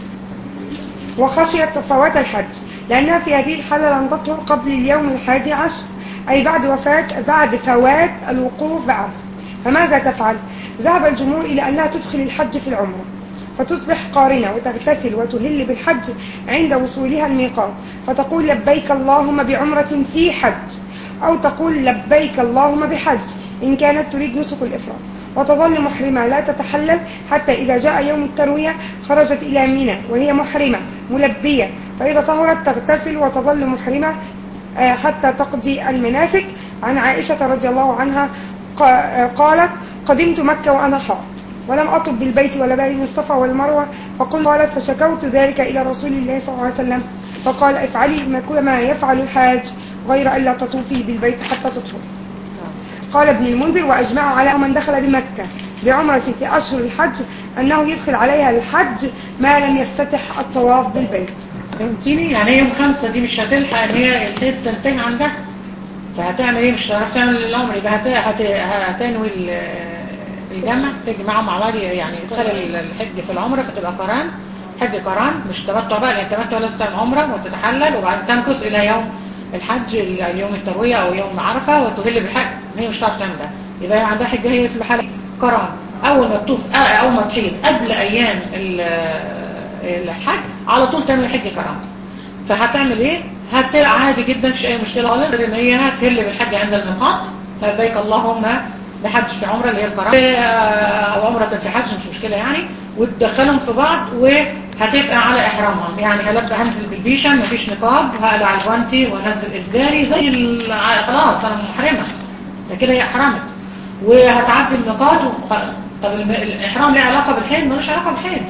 وخشيت فوات الحج لأنها في هذه الحالة لم تطهر قبل اليوم الحادي عشر أي بعد وفاة بعد فوات الوقوف بعرفة فماذا تفعل؟ ذهب الجمهور إلى أنها تدخل الحج في العمرة فتصبح قارنة وتغتسل وتهل بالحج عند وصولها الميقات فتقول لبيك اللهم بعمرة في حج أو تقول لبيك اللهم بحج إن كانت تريد نسك الإفراد وتظل محرمة لا تتحلل حتى إذا جاء يوم التروية خرجت إلى منى وهي محرمة ملبية فإذا طهرت تغتسل وتظل محرمة آه، حتى تقضي المناسك عن عائشة رضي الله عنها قا- آه، قالت قدمت مكة وأنا حائض ولم أطب بالبيت ولا بين الصفا والمروة فقل قالت فشكوت ذلك إلى رسول الله صلى الله عليه وسلم فقال افعلي ما كل ما يفعل الحاج غير ألا تطوفي بالبيت حتى تطهري قال ابن المنذر وأجمعوا على من دخل بمكة بعمرة في أشهر الحج أنه يدخل عليها الحج ما لم يفتتح الطواف بالبيت فهمتيني يعني يوم خمسة دي مش هتلحق ان هي الحيض تنتهي عندها فهتعمل ايه مش هتعرف تعمل الامر يبقى هت... هت... هتنوي ال- الجمع تجمعهم مع بعض يعني يدخل الحج في العمرة فتبقى قران حج قران مش تمتع بقى لان التمتع لازم تعمل عمرة وتتحلل وبعدين تمكث الى يوم الحج ال- اليوم التروية او يوم عرفة وتهل بالحج هي مش هتعرف تعمل ده يبقى هي عندها حجة هي في الحالة قران اول ما تطوف آه، اول ما تحيض قبل ايام ال- الحج على طول تعمل حج قران فهتعمل ايه هتبقى عادي جدا مفيش اي مشكله خالص غير ان هي هتهل بالحج عند الميقات لبيك اللهم بحج في عمره اللي هي القران او عمره في حج مش مشكله يعني وتدخلهم في بعض وهتبقى على احرامها يعني هلبس هنزل بالبيشن مفيش نقاب هقلع الجوانتي وانزل اسداري زي ال- خلاص انا محرمه ده كده هي احرمت وهتعدي الميقات وخلاص. طب الم- الاحرام ليه علاقه بالحيض ملوش علاقه بالحيض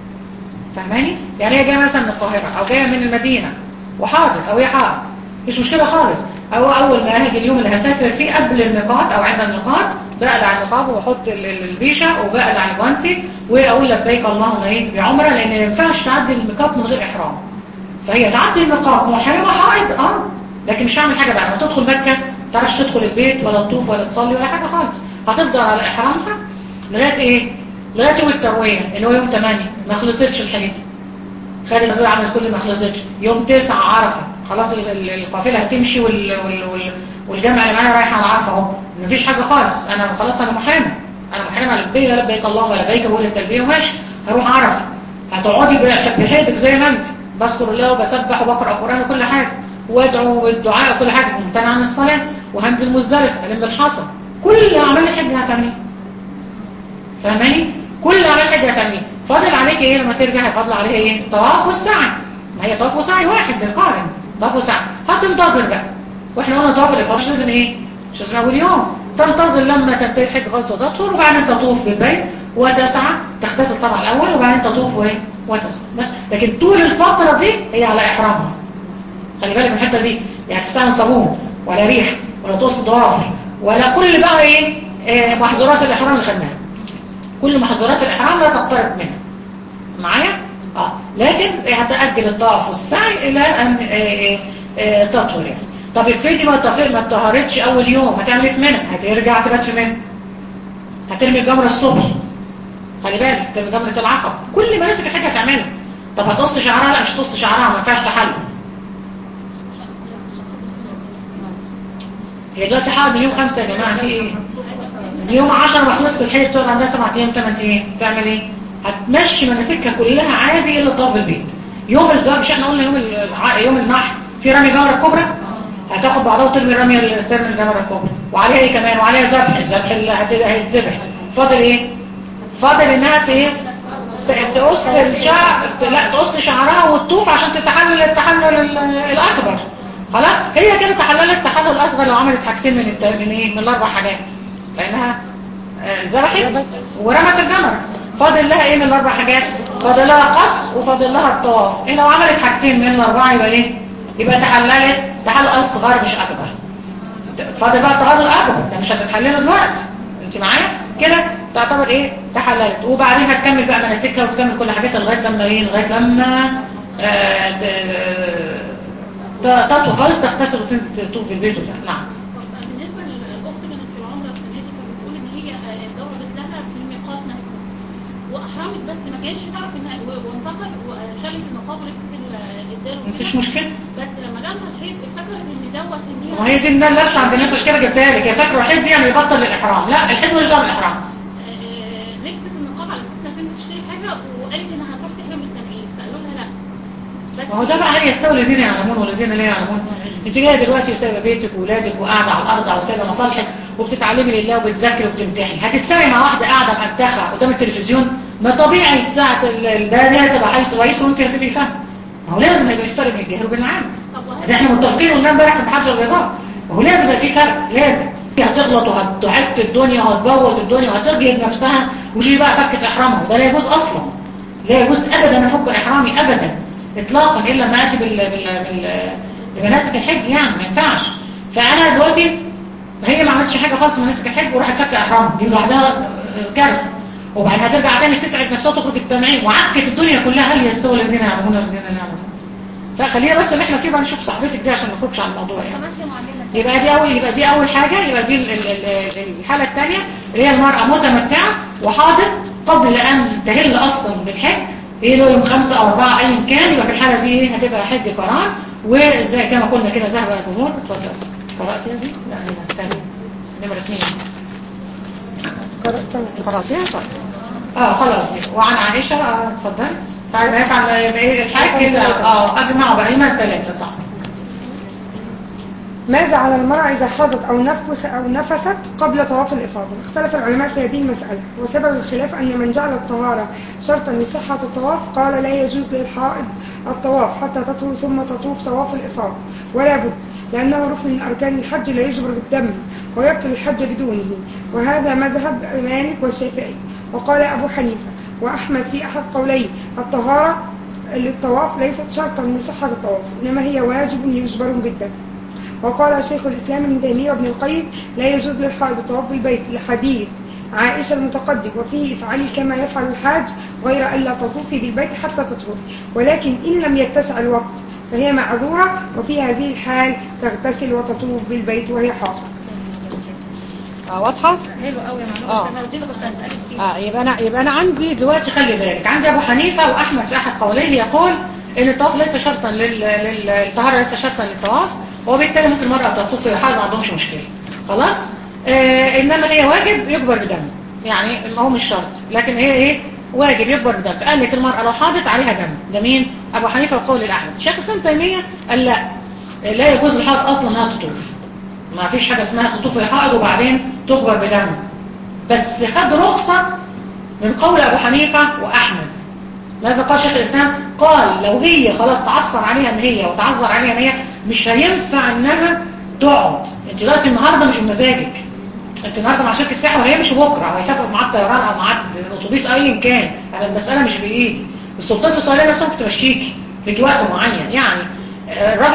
فاهماني يعني هي جايه مثلا من القاهره او جايه من المدينه وحاضر او هي حاضر مش مشكله خالص او اول ما هاجي اليوم اللي هسافر فيه قبل الميقات او عند الميقات بقلع النقاب واحط ال- ال- البيشه وبقلع الجوانتي واقول لبيك اللهم ايه بعمره لان ما ينفعش تعدي الميقات من غير احرام فهي تعدي الميقات محرمه حائض اه لكن مش هعمل حاجه بقى لما تدخل مكه ما تعرفش تدخل البيت ولا تطوف ولا تصلي ولا حاجه خالص هتفضل على احرامها لغايه ايه لغايه يوم الترويه اللي هو يوم 8 ما خلصتش الحج خالد النبي عمل كل ما خلصتش يوم 9 عرفه خلاص ال- ال- القافله هتمشي وال وال وال والجامع اللي معايا رايح على عرفه اهو مفيش حاجه خالص انا خلاص انا محرمه انا محرمه لبيك لبيك اللهم لبيك بقول التلبيه وماشي هروح عرفه هتقعدي بح- بحيدك زي ما انت بذكر الله وبسبح وبقرا قران وكل حاجه وادعو بالدعاء وكل حاجه ممتنع عن الصلاه وهنزل مزدلفه الم الحصى كل اعمال الحج هتعمليها فاهماني كل اعمال حج هتعمليه فاضل عليك ايه لما ترجع فاضل عليك ايه طواف والسعي ما هي طواف وسعي واحد للقارن طواف وسعي هتنتظر بقى واحنا قلنا طواف الافاضه مش لازم ايه مش لازم اول يوم تنتظر لما تنتهي الحج خلاص وتطهر وبعدين تطوف بالبيت وتسعى تغتسل طبعا الاول وبعدين تطوف وايه وتسعى بس لكن طول الفتره دي هي على احرامها خلي بالك من الحته دي يعني تستعمل صابون ولا ريح ولا تقص ضوافر ولا كل بقى ايه آه، محظورات الاحرام اللي خدناها كل محظورات الاحرام لا تقترب منها معايا اه لكن هتأجل الطواف والسعي الى ان آه، آه، آه، تطهر يعني طب افرضي ما اتفق ما اتطهرتش اول يوم هتعمل ايه في منى هترجع تبات في منى هترمي الجمره الصبح خلي بالك ترمي جمره العقب كل مناسك الحاجه هتعملها طب هتقص شعرها لا مش تقص شعرها ما ينفعش تحلل هي دلوقتي حاضر من يوم خمسة يا جماعة في ايه؟ من يوم 10 ما خلصت الحيض بتقعد عندها 7 ايام 8 ايام تعمل ايه؟ هتمشي مناسكها كلها عادي الا طواف البيت يوم الجمر مش احنا قلنا يوم الع... يوم النحر في رمي جمرة الكبرى هتاخد بعضها وترمي الرمية ال- ترمي الجمرة الكبرى وعليها ايه كمان وعليها ذبح الذبح اللي هت- هيتذبح فاضل ايه؟ فاضل انها ت- ايه؟ ت- تقص الشعر لا تقص شعرها وتطوف عشان تتحلل التحلل ال- الاكبر خلاص هي كده تحللت تحلل اصغر لو عملت حاجتين من الت... من ايه من الاربع حاجات لانها آه، ذبحت ورمت الجمر فاضل لها ايه من الاربع حاجات فاضل لها قص وفاضل لها الطواف ايه لو عملت حاجتين من الاربعه يبقى ايه يبقى تحللت تحلل اصغر مش اكبر فاضل بقى التحلل الاكبر ده مش هتتحلله دلوقتي انت معايا كده تعتبر ايه تحللت وبعدين هتكمل بقى مناسكها وتكمل كل حاجاتها لغايه لما ايه لغايه لما آه، ت- ت- تطوف خالص تغتسل وتنزل تطوف في البيت ولا نعم طب بالنسبه للاخت كانت في العمره السنه دي كانت بتقول ان هي آه، دورت لها في الميقات نفسه واحرمت بس ما كانتش تعرف انها و- وانتقل وشالت النقاب ولبست ال- الدار وكده. مفيش مشكله بس لما جالها الحيض افتكرت ان دوت ان هي وهي دي الناس لابسه عند الناس عشان كده جبتها لك هي فاكره الحيض دي يعني يبطل الاحرام لا الحيض مش دعوه بالاحرام آه، لبست النقاب على اساس انها تنزل تشتري حاجه وقالت انها هتروح تحرم التنعيم فقالوا لها لا بس ما هو ده بقى هل يستوي الذين يعلمون والذين لا يعلمون انت جايه دلوقتي وسايبه بيتك واولادك وقاعده على الارض او سايبه مصالحك وبتتعلمي لله وبتذاكري وبتمتحني هتتساوي مع واحده قاعده مفتخه قدام التلفزيون ما طبيعي ساعه ال- الباديه هتبقى حيث ويس وانت هتبقي فاهمه ما هو لازم يبقى في فرق بين الجاهل وبين العام طب وهل ده احنا متفقين قلنا امبارح في محاضره الرياضه ما هو لازم يبقى في فرق لازم هتغلط وهتعك الدنيا وهتبوظ الدنيا وهتجلد نفسها وتيجي بقى فكت احرامها وده لا يجوز اصلا لا يجوز ابدا افك احرامي ابدا اطلاقا الا ما اتي بال... بال... بال... بمناسك الحج يعني ما ينفعش فانا دلوقتي هي ما عملتش حاجه خالص من مناسك الحج وراحت فك احرامها دي لوحدها كارثه وبعدين هترجع تاني تتعب نفسها وتخرج التنعيم وعكت الدنيا كلها هل يستوي الذين يعلمون والذين لا يعلمون فخلينا بس اللي احنا فيه بقى نشوف صاحبتك دي عشان ما نخرجش عن الموضوع يعني كمان في معلمة يبقى دي اول يبقى دي اول حاجه يبقى دي ال- ال- ال- الحاله الثانيه اللي هي المراه متمتعه وحاضر قبل ان تهل اصلا بالحج ايه له يوم خمسة او اربعة ايا كان يبقى في الحاله دي ايه هتبقى حج قران وزي كما قلنا كده ذهب الجمهور اتفضل قرات يا دي لا هنا الثانيه نمره اثنين قرأت قراتيها طيب اه خلاص دي وعن عائشه اه اتفضل طيب ما يفعل يبقى ايه الحج كده اه اجمعوا بقى هنا الثلاثه صح ماذا على المرأة إذا حاضت أو نفس أو نفست قبل طواف الإفاضة؟ اختلف العلماء في هذه المسألة، وسبب الخلاف أن من جعل الطهارة شرطا لصحة الطواف قال لا يجوز للحائض الطواف حتى تطهر ثم تطوف طواف الإفاضة، ولا بد لأنه ركن من أركان الحج لا يجبر بالدم ويبطل الحج بدونه، وهذا مذهب مالك والشافعي، وقال أبو حنيفة وأحمد في أحد قوليه الطهارة للطواف ليست شرطا لصحة الطواف، إنما هي واجب يجبر بالدم. وقال شيخ الإسلام ابن تيمية وابن القيم لا يجوز للحائض الطواف بالبيت لحديث عائشة المتقدم وفيه افعلي كما يفعل الحاج غير ألا تطوفي بالبيت حتى تطهري ولكن إن لم يتسع الوقت فهي معذورة وفي هذه الحال تغتسل وتطوف بالبيت وهي حاضر اه واضحه حلو قوي يا آه. معلومة انا دي اللي كنت هسألك فيها اه يبقى انا يبقى انا عندي دلوقتي خلي بالك عندي ابو حنيفه واحمد في احد قوليه يقول ان الطواف ليس شرطا لل- لل- الطهاره ليس شرطا للطواف وبالتالي ممكن المراه تطوف في حال ما عندهمش مشكله خلاص آه انما هي واجب يجبر بدم يعني ما هو مش شرط لكن هي ايه واجب يجبر بدم فقال لك المراه لو حاضت عليها دم ده مين ابو حنيفه وقول الاحمد شيخ الاسلام تيميه قال لا لا يجوز للحائض اصلا انها تطوف ما فيش حاجه اسمها تطوف في حائض وبعدين تجبر بدم بس خد رخصه من قول أبو حنيفة وأحمد ماذا قال شيخ الإسلام قال لو هي خلاص تعثر عليها ان هي وتعذر عليها ان هي مش هينفع انها تقعد انت دلوقتي النهارده مش بمزاجك انت النهارده مع شركه سياحه وهي مش بكره او هيسافر معاه الطيران او معاه الاتوبيس ايا كان انا المساله مش بايدي السلطات الاسرائيليه نفسها ممكن تمشيكي ليكي وقت معين يعني آه، الراجل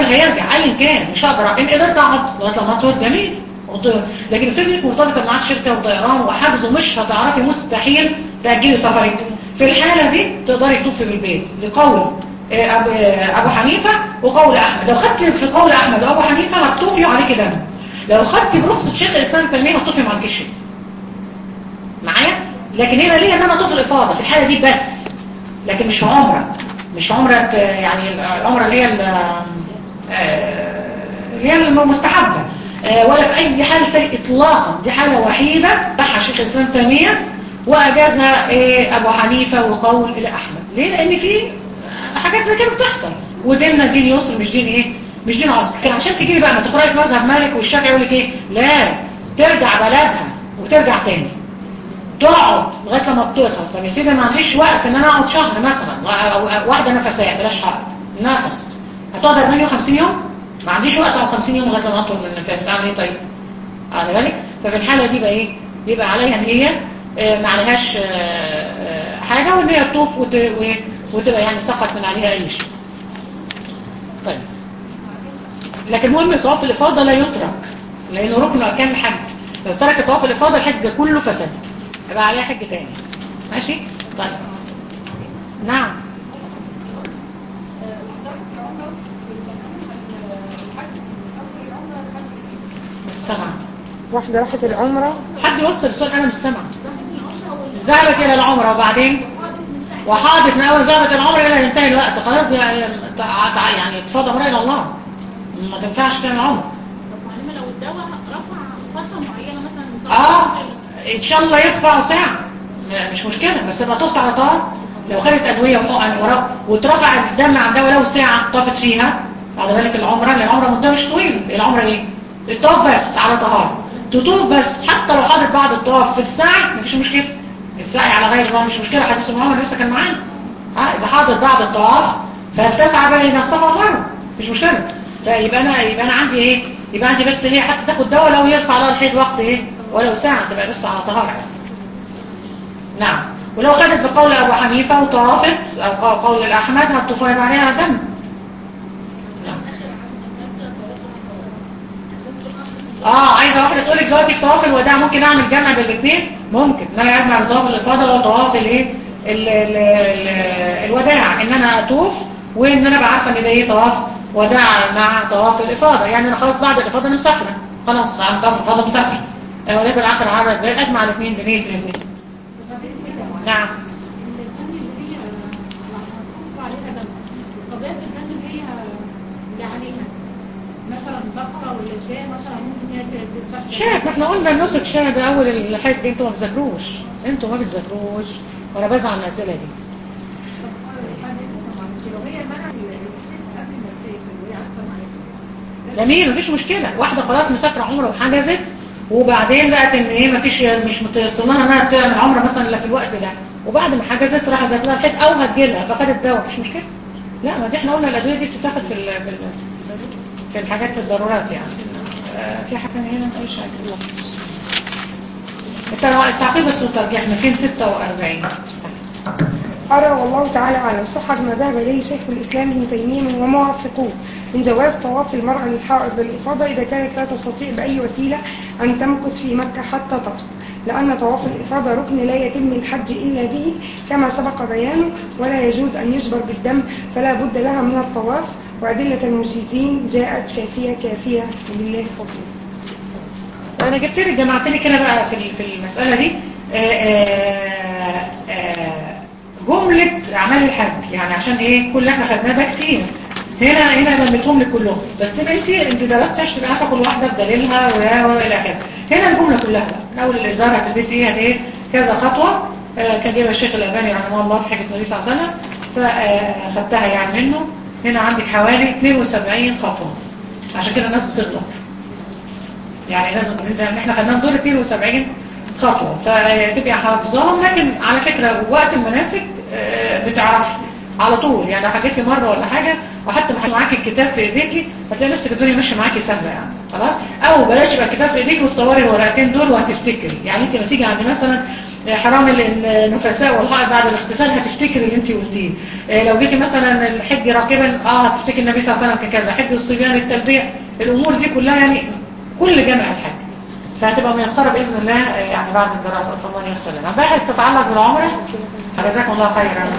هيرجع ايا كان مش هقدر ان قدرت اقعد لغايه لما اطهر جميل وطهر. لكن افرض انك مرتبطه معاك شركه وطيران وحجز ومش هتعرفي مستحيل تاجلي سفرك في الحاله دي تقدري تطوفي بالبيت لقول آه، أبو- آه، ابو حنيفه وقول احمد لو خدت في قول احمد وابو حنيفه هتطوفي وعليكي دم لو خدت برخصه شيخ الاسلام التيميه هتطوفي مع الجيش معايا لكن هنا ليه ان انا اطوف الافاضه في الحاله دي بس لكن مش عمره مش عمره آه، يعني العمره اللي هي ال- آه، اللي هي المستحبه آه، ولا في اي حاله تانية اطلاقا دي حاله وحيده بحث شيخ الاسلام تيميه واجازها آه، ابو حنيفه وقول الى احمد ليه لان في حاجات زي كده بتحصل وديننا دين يسر مش دين ايه مش دين عسر لكن عشان تجيبي بقى ما تقراي في مذهب مالك والشافعي يقول لك ايه لا ترجع بلدها وترجع تاني تقعد لغايه لما تطهر طب يا سيدي ما عنديش وقت ان انا اقعد شهر مثلا أو أو واحده نفسيه بلاش حائط نفس هتقعد 40 50 يوم ما عنديش وقت اقعد 50 يوم لغايه لما اطهر من النفاس اعمل ايه طيب على بالك ففي الحاله دي بقى ايه يبقى عليها ان هي آه، ما عليهاش آه، آه، حاجه وان هي تطوف وت- و- وتبقى يعني سقط من عليها اي شيء طيب لكن المهم طواف الافاضه لا يترك لانه ركن اركان الحج لو ترك طواف الافاضه الحج كله فسد يبقى عليها حج تاني ماشي طيب نعم السمع واحدة راحت العمرة حد يوصل السؤال انا مش سامعه ذهبت الى العمره وبعدين وحاضت من اول ذهبت العمره الى ينتهي الوقت خلاص يعني تع- تع- يعني تفضل امرها الى الله ما تنفعش تعمل عمره طب معلمة لو الدواء رفع فترة معينة مثلا اه ان شاء الله يرفع ساعة لا، مش مشكلة بس تبقى طفت على طهر لو خدت ادوية وحقن وراء وترفع الدم عندها ولو ساعة طافت فيها على بالك العمرة لان العمرة مدة مش طويل العمرة ايه الطواف بس على طهارة تطوف بس حتى لو حاضت بعد الطواف في الساعة مفيش مشكلة السعي على غير الله مش مشكلة حديث ابن عمر لسه كان معانا اه اذا حاضت بعد الطواف فلتسعى بين الصفا والمروة مش مشكلة فيبقى انا يبقى انا عندي ايه يبقى عندي بس هي حتى تاخد دواء لو يرفع لها الحيض وقت ايه ولو ساعة تبقى بس على طهارة يعني. نعم ولو خدت بقول ابو حنيفة وطافت او قول- قول الاحمد هتطوف ويبقى عليها دم نعم. اه عايزه واحده تقول لك دلوقتي في طواف الوداع ممكن اعمل جمع بين الاثنين ممكن ان انا اجمع طواف الافاضه وطواف الايه ال- ال- ال- الوداع ان انا اطوف وان انا ابقى عارفه ان ده ايه طواف وداع مع طواف الافاضه يعني انا خلاص بعد الافاضه انا مسافره خلاص عن طواف الافاضه مسافره آه، ولكن اخر عرض بال اجمع الاثنين بنيه الاثنين نعم الدم اللي هي محطوط عليها دم طبيعة الدم اللي هي اللي عليها مثلا بقرة ولا شاة مثلا ممكن هي تذبح شاهد ما احنا قلنا النسك شاهد اول الحاجة دي انتوا ما بتذاكروش انتوا ما بتذاكروش وانا بزعل من الاسئله دي لو هي منع الحديث قبل ما تسافر وهي عارفة معاها جميل مفيش مشكلة واحدة خلاص مسافرة عمرة وحجزت وبعدين لقت ان ايه مفيش مش متيسر لها انها تعمل عمرة مثلا الا في الوقت ده وبعد ما حجزت راحت جات لها الحيط او هتجيلها فخدت دواء مفيش مشكلة لا ما دي احنا قلنا الادوية دي بتتاخد في ال في ال في الحاجات في الضرورات يعني آه، في حاجة هنا مفيش حاجة لا. التر- التعقيب بس والترجيح 246 أرى والله تعالى أعلم صحة ما ذهب إليه شيخ الإسلام ابن تيمية وموافقوه من جواز طواف المرأة للحائض بالإفاضة إذا كانت لا تستطيع بأي وسيلة أن تمكث في مكة حتى تطهر لأن طواف الإفاضة ركن لا يتم الحج إلا به كما سبق بيانه ولا يجوز أن يجبر بالدم فلا بد لها من الطواف وأدلة المجيزين جاءت شافية كافية ولله الحكم انا جبت لك جمعت لك هنا بقى في ال- في المساله دي آه، آه، آه، جمله اعمال الحج يعني عشان ايه كل اللي احنا خدناه ده كتير هنا هنا لميتهم لك كلهم بس تبقى انت انت درستي عشان تبقى عارفه كل واحده بدليلها و- والى اخره هنا الجمله كلها بقى من اول الازار هتلبسي ايه ايه كذا خطوه آه، كان جايبها الشيخ الالباني رحمه الله في حكمه النبي صلى الله عليه وسلم فاخدتها يعني منه هنا عندك حوالي 72 خطوه عشان كده الناس بتغلط يعني لازم ان احنا خدناهم دول 72 خطوة فتبقى حافظاهم لكن على فكرة وقت المناسك آه، بتعرفي على طول يعني لو حكيتي مرة ولا حاجة وحتى ما معاكي الكتاب في ايديكي هتلاقي نفسك الدنيا ماشية معاكي سهلة يعني خلاص او بلاش يبقى الكتاب في ايديكي وتصوري الورقتين دول وهتفتكري يعني انت لما تيجي عند مثلا آه، حرام ال- النفساء والحائض بعد الاغتسال هتفتكر اللي انت قلتيه آه، لو جيتي مثلا الحج راكبا اه هتفتكر النبي صلى الله عليه وسلم كان كذا حج الصبيان التلبية الامور دي كلها يعني كل جامع الحج فهتبقى ميسرة بإذن الله آه، يعني بعد الدراسة أصلا الله يسلم باحث تتعلق بالعمرة جزاكم الله خيرا